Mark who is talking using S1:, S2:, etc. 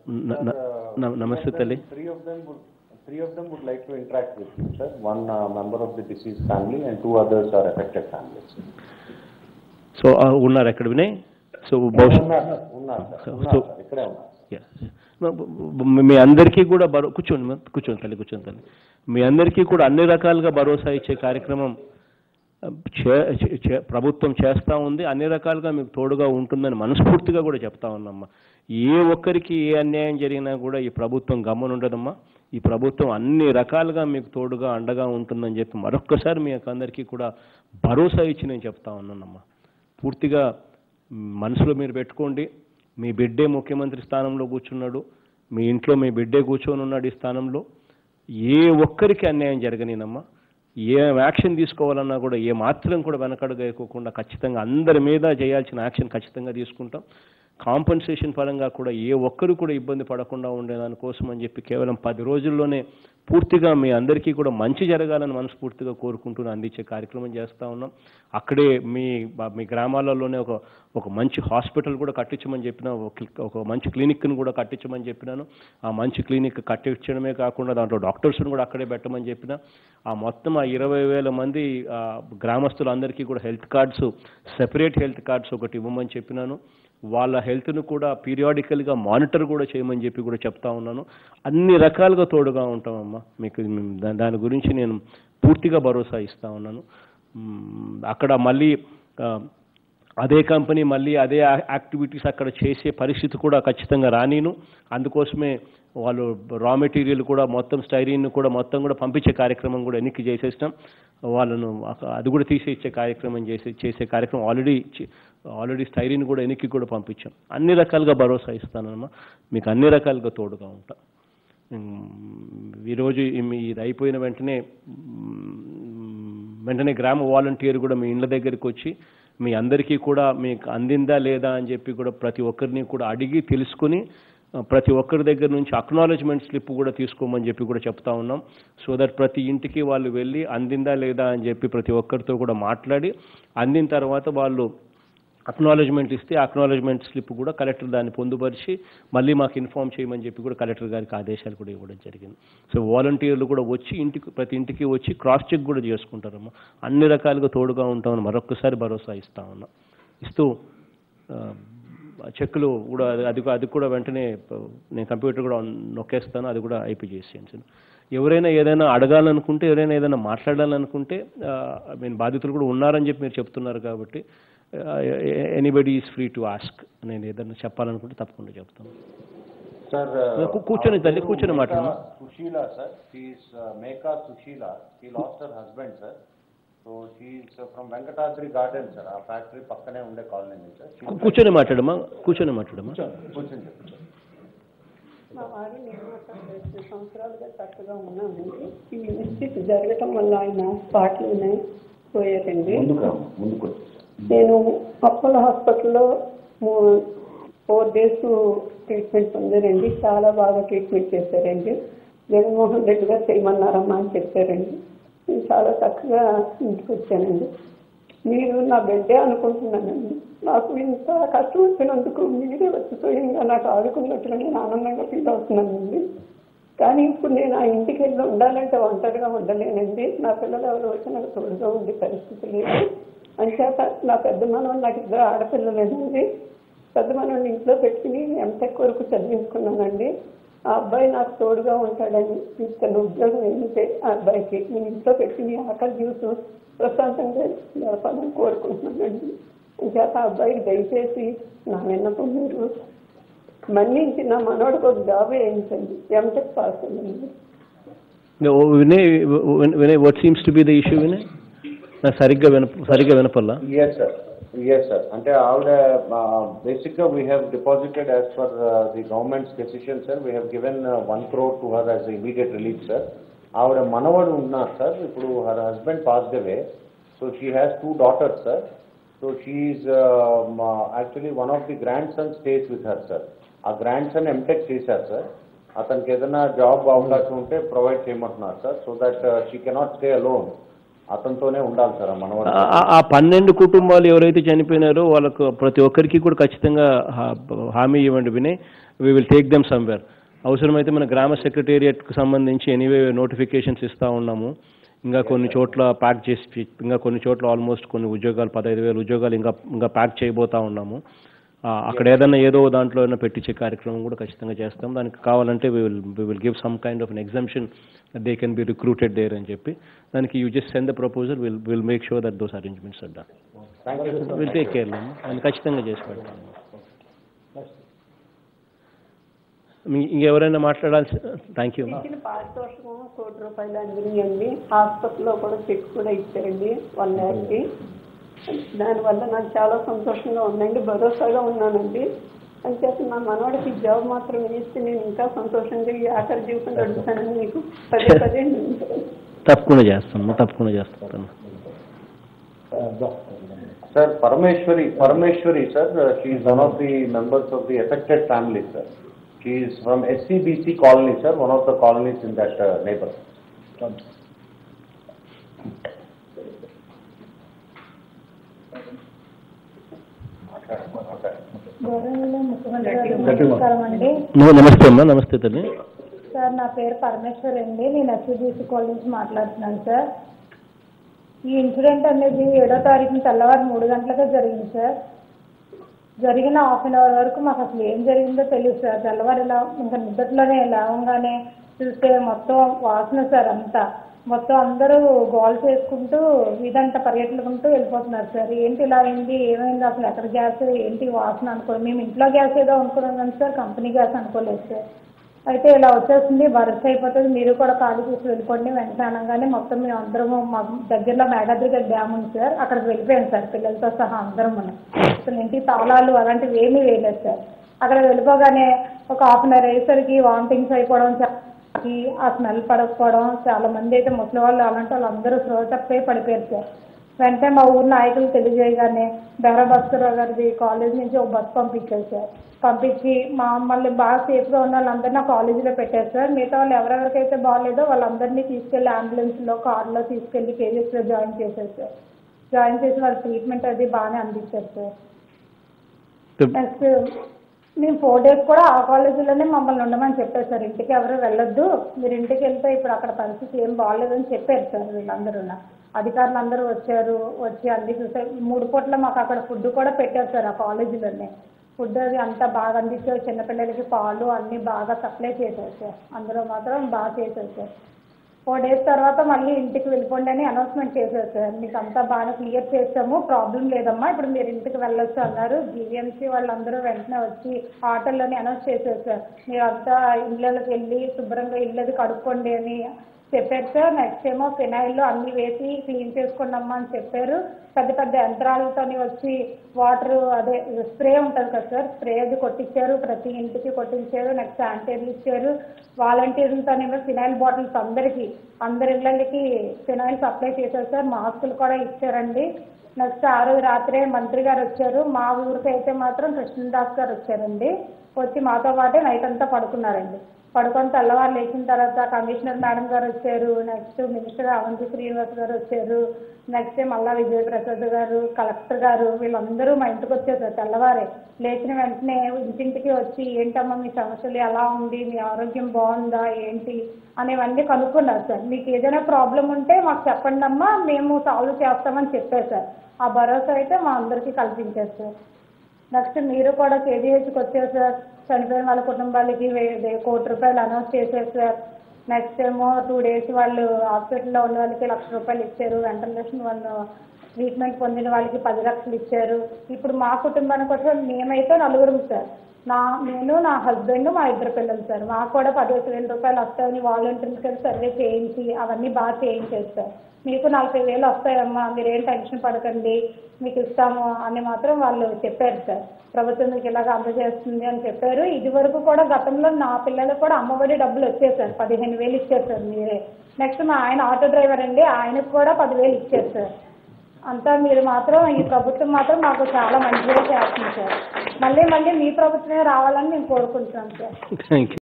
S1: న- న- న- నమస్తే తల్లి
S2: Three of them would, three of them would like to interact with you, sir. One uh, member of the deceased family and two others are affected families.
S1: So ఆ, ఉన్నారు ఎక్కడ Vinay so బహుశా
S2: ఉన్నారు సార్, ఉన్నారు సార్,
S1: So-
S2: ఉన్నారు sir, ఇక్కడే ఉన్నారు.
S1: Yeah. మీ- మీ అందరికీ కూడా భరో కూర్చోండి మా- కూర్చోండి తల్లి కూర్చోండి తల్లి మీ అందరికీ కూడా అన్ని రకాలుగా భరోసా ఇచ్చే కార్యక్రమం ఆ, చే- చే- చే- ప్రభుత్వం చేస్తూ ఉంది అన్ని రకాలుగా మీకు తోడుగా ఉంటుందని మనస్ఫూర్తిగా కూడా చెప్తా ఉన్నామ్మా ఏ ఒక్కరికి ఏ అన్యాయం జరిగినా కూడా ఈ ప్రభుత్వం గమనుండదమ్మా ఈ ప్రభుత్వం అన్ని రకాలుగా మీకు తోడుగా అండగా ఉంటుందని చెప్పి మరొక్కసారి మీ యొక్క అందరికీ కూడా భరోసా ఇచ్చి నేను చెప్తా ఉన్నానమ్మా పూర్తిగా మ్, మనసులో మీరు పెట్టుకోండి మీ బిడ్డే ముఖ్యమంత్రి స్థానంలో కూర్చున్నాడు మీ ఇంట్లో మీ బిడ్డే కూర్చొని ఉన్నాడు ఈ స్థానంలో ఏ ఒక్కరికి అన్యాయం జరగనేనమ్మా ఏ యాక్షన్ తీసుకోవాలన్నా కూడా ఏ మాత్రం కూడా వెనకడుగైకోకుండా ఖచ్చితంగా అందరి మీద చేయాల్సిన యాక్షన్ ఖచ్చితంగా తీసుకుంటాం కాంపన్సేషన్ పరంగా కూడా ఏ ఒక్కరు కూడా ఇబ్బంది పడకుండా ఉండేదానికోసం అని చెప్పి కేవలం పది రోజుల్లోనే పూర్తిగా మీ అందరికీ కూడా మంచి జరగాలని మనస్ఫూర్తిగా కోరుకుంటూ అందించే కార్యక్రమం చేస్తూ ఉన్నాం అక్కడే మీ బ- మీ గ్రామాలలోనే ఒక ఒక మంచి హాస్పిటల్ కూడా కట్టించమని చెప్పిన ఒక క్లి- ఒక మంచి క్లినిక్ను కూడా కట్టించమని చెప్పినాను ఆ మంచి క్లినిక్ కట్టించడమే కాకుండా దాంట్లో డాక్టర్స్ని కూడా అక్కడే పెట్టమని చెప్పిన ఆ మొత్తం ఆ ఇరవై వేల మంది ఆ, గ్రామస్తులందరికీ కూడా health cards separate health cards ఒకటి ఇవ్వమని చెప్పినాను వాళ్ళ హెల్త్ను కూడా పీరియాడికల్గా మానిటర్ కూడా చేయమని చెప్పి కూడా చెప్తా ఉన్నాను అన్ని రకాలుగా తోడుగా ఉంటామమ్మా మీకు దా- దాని గురించి నేను పూర్తిగా భరోసా ఇస్తా ఉన్నాను మ్మ్, అక్కడ మళ్ళీ ఆ, అదే కంపెనీ మళ్ళీ అదే యా- యాక్టివిటీస్ అక్కడ చేసే పరిస్థితి కూడా ఖచ్చితంగా రానీను అందుకోసమే వాళ్ళు రా మెటీరియల్ కూడా మొత్తం స్టైరీన్ కూడా మొత్తం కూడా పంపించే కార్యక్రమం కూడా ఎన్నిక చేసేసినాం వాళ్ళను అక- అది కూడా తీసి ఇచ్చే కార్యక్రమం చేసే చేసే కార్యక్రమం ఆల్రెడీ ఆల్రెడీ స్టైరీన్ కూడా ఎన్నికి కూడా పంపించాం అన్ని రకాలుగా భరోసా ఇస్తానమ్మా మీకు అన్ని రకాలుగా తోడుగా ఉంటా ఉమ్, ఈరోజు ఈ- మీ ఇది అయిపోయిన వెంటనే ఉమ్, వెంటనే గ్రామ వాలంటీర్ కూడా మీ ఇండ్ల దగ్గరికి వచ్చి మీ అందరికీ కూడా మీకు అందిందా లేదా అని చెప్పి కూడా ప్రతి ఒక్కరిని కూడా అడిగి తెలుసుకుని ఆ, ప్రతి ఒక్కరి దగ్గర నుంచి అక్నాలజ్మెంట్ స్లిప్ కూడా తీసుకోమని చెప్పి కూడా చెప్తా ఉన్నాం సో దట్ ప్రతి ఇంటికి వాళ్ళు వెళ్ళి అందిందా లేదా అని చెప్పి ప్రతి ఒక్కరితో కూడా మాట్లాడి అందిన తర్వాత వాళ్ళు అక్నాలజ్మెంట్ ఇస్తే అక్నాలజ్మెంట్ స్లిప్ కూడా కలెక్టర్ దాన్ని పొందుపరిచి మళ్ళీ మాకు ఇన్ఫామ్ చేయమని చెప్పి కూడా కలెక్టర్ గారికి ఆదేశాలు కూడా ఇవ్వడం జరిగింది సో వాలంటీర్లు కూడా వచ్చి ఇంటికి ప్రతి ఇంటికి వచ్చి క్రాస్ చెక్ కూడా చేసుకుంటారమ్మా అన్ని రకాలుగా తోడుగా ఉంటామని మరొక్కసారి భరోసా ఇస్తా ఉన్నాం ఇస్తూ ఆ, చెక్కులు కూడా అది- అది అది కూడా వెంటనే ప- నేను కంప్యూటర్ కూడా నొక్కేస్తాను అది కూడా అయిపోయి చేసేయండి ఎవరైనా ఏదైనా అడగాలనుకుంటే ఎవరైనా ఏదైనా మాట్లాడాలనుకుంటే ఐ మీన్ బాధితులు కూడా ఉన్నారని చెప్పి మీరు చెప్తున్నారు కాబట్టి anybody is free to ask నేను ఏదైనా చెప్పాలనుకుంటే తప్పకుండా చెప్తాను
S2: Sir,
S1: కూ- కూర్చొని తల్లి,
S2: uh,
S1: కూర్చొని
S2: Meka
S1: మాట్లాడమ్మా.
S2: Sushila, sir, she is uh, Meka Sushila, she lost her husband, sir. So she is uh, from Venkatadri Garden, sir, ఆ ఫ్యాక్టరీ పక్కనే ఉండే కాలనీ నుంచి, sir. She-
S1: కూర్చొని మాట్లాడమ్మా కూర్చొని మాట్లాడమ్మా
S2: కూర్చొని చెప్పు, sir.
S3: మా వారు నేను ఒక రెండు సంవత్సరాలుగా చక్కగా ఉన్నామండి ఈ మిస్టేక్ జరగటం వల్ల ఆయన స్పాట్లోనే పోయారండి
S2: ముందుకు రామ్మా, ముందుకు వచ్చి.
S3: నేను అపోలో హాస్పిటల్లో ఫోర్ డేస్ ట్రీట్మెంట్ పొందారండి చాలా బాగా ట్రీట్మెంట్ చేశారండి జగన్మోహన్ రెడ్డి గారు చేయమన్నారమ్మా అని చెప్పారండి నేను చాలా చక్కగా ఇంటికి వచ్చానండి మీరు నా బిడ్డే అనుకుంటున్నానండి నాకు ఇంత కష్టం వచ్చినందుకు మీరే వచ్చి స్వయంగా నాకు ఆదుకున్నట్లు నేను ఆనందంగా ఫీల్ అవుతున్నానండి కానీ ఇప్పుడు నేను ఆ ఇంటికి వెళ్ళి ఉండాలంటే ఒంటరిగా ఉండలేనండి నా పిల్లలు ఎవరు వచ్చి నాకు తోడుగా ఉండే పరిస్థితి లేదు అంచేత నా పెద్ద మనవాడు నాకు ఇద్దరు ఆడపిల్లలేనండి పెద్ద మనవాడిని ఇంట్లో పెట్టుకుని ఎంటెక్ వరకు చదివించుకున్నానండి ఆ అబ్బాయి నాకు తోడుగా ఉంటాడని ఇతను ఉద్యోగం ఏంటంటే ఆ అబ్బాయికి నేను ఇంట్లో పెట్టుకుని ఆకలి చూసు ప్రశాంతంగా గడపాలని కోరుకుంటున్నానండి అంచేత ఆ అబ్బాయికి దయచేసి నా విన్నపం మీరు మన్నించి నా మనోడికి ఒక జాబ్ వేయించండి ఎంటెక్ పాస్ అయ్యింది
S1: Vinay Vinay what seems to be the issue Vinay నాకు సరిగ్గా విన సరిగ్గా వినపల్లా
S2: Yes, sir. Yes, sir. అంటే ఆవిడ బేసిక్గా we have deposited as per the government's decision sir we have given one crore to her as immediate relief sir ఆవిడ మనవడు ఉన్నారు సార్ ఇప్పుడు her husband passed away so she has two daughters sir so she's actually one of the grandson stays with her sir ఆ grandson MTech చేశారు sir అతనికి ఏదైనా job అవకాశం ఉంటే ప్రొవైడ్ చేయమంటున్నారు sir so that she cannot stay alone అతనితోనే ఉండాలి sir ఆ మనవడు
S1: ఆ- ఆ- ఆ పన్నెండు కుటుంబాలు ఎవరైతే చనిపోయినారో వాళ్ళకు ప్రతి ఒక్కరికి కూడా ఖచ్చితంగా హా- హామీ ఇవ్వండి Vinay we will take them somewhere అవసరమైతే మన గ్రామ సెక్రటేరియట్కి సంబంధించి ఎనీవే నోటిఫికేషన్స్ ఇస్తూ ఉన్నాము ఇంకా కొన్ని చోట్ల ప్యాక్ చేసి ఇంకా కొన్ని చోట్ల ఆల్మోస్ట్ కొన్ని ఉద్యోగాలు పదహైదు వేల ఉద్యోగాలు ఇంకా ఇంకా ప్యాక్ చేయబోతా ఉన్నాము ఆ, అక్కడ ఏదైనా ఏదో దాంట్లో ఏదైనా పెట్టించే కార్యక్రమం కూడా ఖచ్చితంగా చేస్తాం దానికి కావాలంటే we will we will give some kind of an exemption they can be recruited there అని చెప్పి దానికి you just send the proposal will will make sure that those arrangements are done
S2: thank you
S1: will take care అని ఖచ్చితంగా చేసి పెడతాం మీ- ఇంకెవరైనా మాట్లాడాల్సి thank you
S3: ఇచ్చిన పారితోషికం కోటి రూపాయలు అందినాయండి హాస్పిటల్లో కూడా చెక్ కూడా ఇచ్చారండి వన్ ల్యాక్కి దానివల్ల నాకు చాలా సంతోషంగా ఉందండి భరోసాగా ఉన్నానండి అంచేత నా మనవాడికి జాబ్ మాత్రం ఇస్తే నేను ఇంకా సంతోషంగా ఈ ఆఖరి జీవితం గడుపుతానని మీకు పదే పదే నేను
S1: తప్పకుండా చేస్తాను తప్పకుండా చేస్తాను
S2: Sir, Parameshwari, Parameshwari, sir, uh, she is one of the members of the affected family, sir. She is from SCBC colony, sir, one of the colonies in that uh, neighbor.
S4: గౌరవనీయ ముఖ్యమంత్రి గారు నమస్కారం అండి
S1: నువ్వు నమస్తే అమ్మా నమస్తే తల్లి
S4: సార్ నా పేరు పరమేశ్వర్ అండి నేను ఎస్యూబీసీ కాలేజ్ నుంచి మాట్లాడుతున్నాను సార్ ఈ ఇన్సిడెంట్ అనేది ఏడో తారీఖున తెల్లవారు మూడు గంటలకే జరిగింది సార్ జరిగిన హాఫ్ అన్ అవర్ వరకు మాకు అసలు ఏం జరిగిందో తెలియదు సార్ తెల్లవారు ఇలా ఇంకా నిద్దట్లోనే లేవగానే చూస్తే మొత్తం వాసన సార్ అంతా మొత్తం అందరూ గోల్ చేసుకుంటూ ఇదంతా పర్యటనకుంటూ వెళ్ళిపోతున్నారు సార్ ఏంటి ఇలా అయింది ఏమైంది అసలు ఎక్కడ గ్యాస్ ఏంటి వాసన అనుకో మేము ఇంట్లో గ్యాస్ ఏదో అనుకున్నాం కానీ సార్ కంపెనీ గ్యాస్ అనుకోలేదు సార్ అయితే ఇలా వచ్చేస్తుంది వరస అయిపోతుంది మీరు కూడా ఖాళీ చేసి వెళ్ళిపోండి వెంటనే అనగానే మొత్తం మేము అందరము మా దగ్గరలో మేఘాద్రి డ్యామ్ ఉంది సార్ అక్కడికి వెళ్ళిపోయాం సార్ పిల్లలతో సహా అందరం మనం అసలు ఇంటికి తాళాలు అలాంటివి ఏమీ వేయలేదు సార్ అక్కడ వెళ్ళిపోగానే ఒక హాఫ్ అన్ అవర్ అయ్యేసరికి వామిటింగ్స్ అయిపోవడం చా- ఆ స్మెల్ పడకపోవడం చాలా మంది అయితే ముసలి వాళ్ళు అలాంటి వాళ్ళు అందరూ స్లో తప్పే పడిపోయారు సార్ వెంటనే మా ఊరు నాయకులు తెలియజేయగానే బెహరా భాస్కర్రావు గారిది కాలేజ్ నుంచి ఒక బస్ పంపించారు సార్ పంపించి మా మమ్మల్ని బాగా సేఫ్గా ఉన్న వాళ్ళందరినీ ఆ కాలేజీలో పెట్టారు సార్ మిగతా వాళ్ళు ఎవరెవరికైతే బాగాలేదో వాళ్ళందరినీ తీసుకెళ్లి అంబులెన్స్లో కార్లో తీసుకెళ్లి కేజీఎస్లో జాయిన్ చేశారు సార్ జాయిన్ చేసి వాళ్ళ ట్రీట్మెంట్ అది బాగానే అందించారు సార్ నెక్స్ట్ మేము ఫోర్ డేస్ కూడా ఆ కాలేజీలోనే మమ్మల్ని ఉండమని చెప్పారు సార్ ఇంటికి ఎవరు వెళ్ళొద్దు మీరు ఇంటికి వెళ్తే ఇప్పుడు అక్కడ పరిస్థితి ఏం బాగాలేదని చెప్పారు సార్ వీళ్ళందరూ అధికారులు అందరూ వచ్చారు వచ్చి అన్ని చూసారు మూడు పూట్ల మాకు అక్కడ ఫుడ్ కూడా పెట్టారు సార్ ఆ కాలేజీలోనే ఫుడ్ అది అంతా బాగా అందించారు చిన్నపిల్లలకి పాలు అన్నీ బాగా సప్లై చేశారు సార్ అందులో మాత్రం బాగా చేశారు సార్ ఫోర్ డేస్ తర్వాత మళ్ళీ ఇంటికి వెళ్ళిపోండి అని అనౌన్స్మెంట్ చేశారు సార్ మీకు అంతా బాగా క్లియర్ చేస్తాము ప్రాబ్లం లేదమ్మా ఇప్పుడు మీరు ఇంటికి వెళ్ళొచ్చు అన్నారు జీవీఎంసీ వాళ్ళందరూ వెంటనే వచ్చి ఆటోలోనే అనౌన్స్ చేశారు సార్ మీరు అంతా ఇళ్ళకి వెళ్ళి శుభ్రంగా ఇళ్ళది కడుక్కోండి అని చెప్పారు సార్ నెక్స్ట్ ఏమో ఫినాయిల్ అన్ని వేసి క్లీన్ చేసుకోండి అమ్మా అని చెప్పారు పెద్ద పెద్ద యంత్రాలతోని వచ్చి వాటర్ అదే స్ప్రే ఉంటుంది కదా సార్ స్ప్రే అది కొట్టించారు ప్రతి ఇంటికి కొట్టించారు నెక్స్ట్ శానిటైజర్ ఇచ్చారు వాలంటీర్లతోనేమో ఫినాయిల్ బాటిల్స్ అందరికీ అందరి ఇళ్ళకి ఫినాయిల్ సప్లై చేశారు సార్ మాస్కులు కూడా ఇచ్చారండి నెక్స్ట్ ఆ రోజు రాత్రే మంత్రి గారు వచ్చారు మా ఊరికి అయితే మాత్రం కృష్ణదాస్ గారు వచ్చారండి వచ్చి మాతో పాటే నైట్ అంతా పడుకున్నారండి పడుకొని తెల్లవారు లేచిన తర్వాత కమిషనర్ మేడం గారు వచ్చారు నెక్స్ట్ మినిస్టర్ అవంతి శ్రీనివాస్ గారు వచ్చారు నెక్స్ట్ మల్లా విజయప్రసాద్ గారు కలెక్టర్ గారు వీళ్ళందరూ మా ఇంటికి వచ్చేసారు తెల్లవారే లేచిన వెంటనే ఇంటింటికి వచ్చి ఏంటమ్మా మీ సమస్యలు ఎలా ఉంది మీ ఆరోగ్యం బాగుందా ఏంటి అనేవన్నీ కనుక్కున్నారు సార్ మీకు ఏదైనా ప్రాబ్లం ఉంటే మాకు చెప్పండి అమ్మా మేము సాల్వ్ చేస్తామని చెప్పారు సార్ ఆ భరోసా అయితే మా అందరికీ కల్పించారు సార్ నెక్స్ట్ మీరు కూడా కేజీహెచ్కి వచ్చారు సార్ చనిపోయిన వాళ్ళ కుటుంబాలకి వే- వే- కోటి రూపాయలు అనౌన్స్ చేశారు సార్ నెక్స్ట్ ఏమో టూ డేస్ వాళ్ళు హాస్పిటల్లో ఉన్న వాళ్ళకి లక్ష రూపాయలు ఇచ్చారు వెంటనేషన్ వాళ్ళు ట్రీట్మెంట్ పొందిన వాళ్ళకి పది లక్షలు ఇచ్చారు ఇప్పుడు మా కుటుంబానికి వచ్చి మేమైతే నలుగురం సార్ నా నేను నా హస్బెండ్ మా ఇద్దరు పిల్లలు సార్ మాకు కూడా పదిహేను వేల రూపాయలు వస్తాయని వాలంటీర్స్కి సర్వే చేయించి అవన్నీ బాగా చేయించారు సార్ మీకు నలభై వేలు వస్తాయమ్మా మీరేం టెన్షన్ పడకండి మీకు ఇస్తాము అని మాత్రం వాళ్ళు చెప్పారు సార్ ప్రభుత్వం మీకు ఇలాగ అందజేస్తుంది అని చెప్పారు ఇది వరకు కూడా గతంలో నా పిల్లలకు కూడా అమ్మఒడి డబ్బులు వచ్చాయి సార్ పదిహేను వేలు ఇచ్చారు సార్ మీరే నెక్స్ట్ మా ఆయన ఆటో డ్రైవర్ అండి ఆయనకు కూడా పదివేలు ఇచ్చారు సార్ అంతా మీరు మాత్రం ఈ ప్రభుత్వం మాత్రం మాకు చాలా మంచిగా చేస్తుంది సార్ మళ్ళీ మళ్ళీ మీ ప్రభుత్వమే రావాలని మేము కోరుకుంటున్నాం సార్
S1: థ్యాంక్ యూ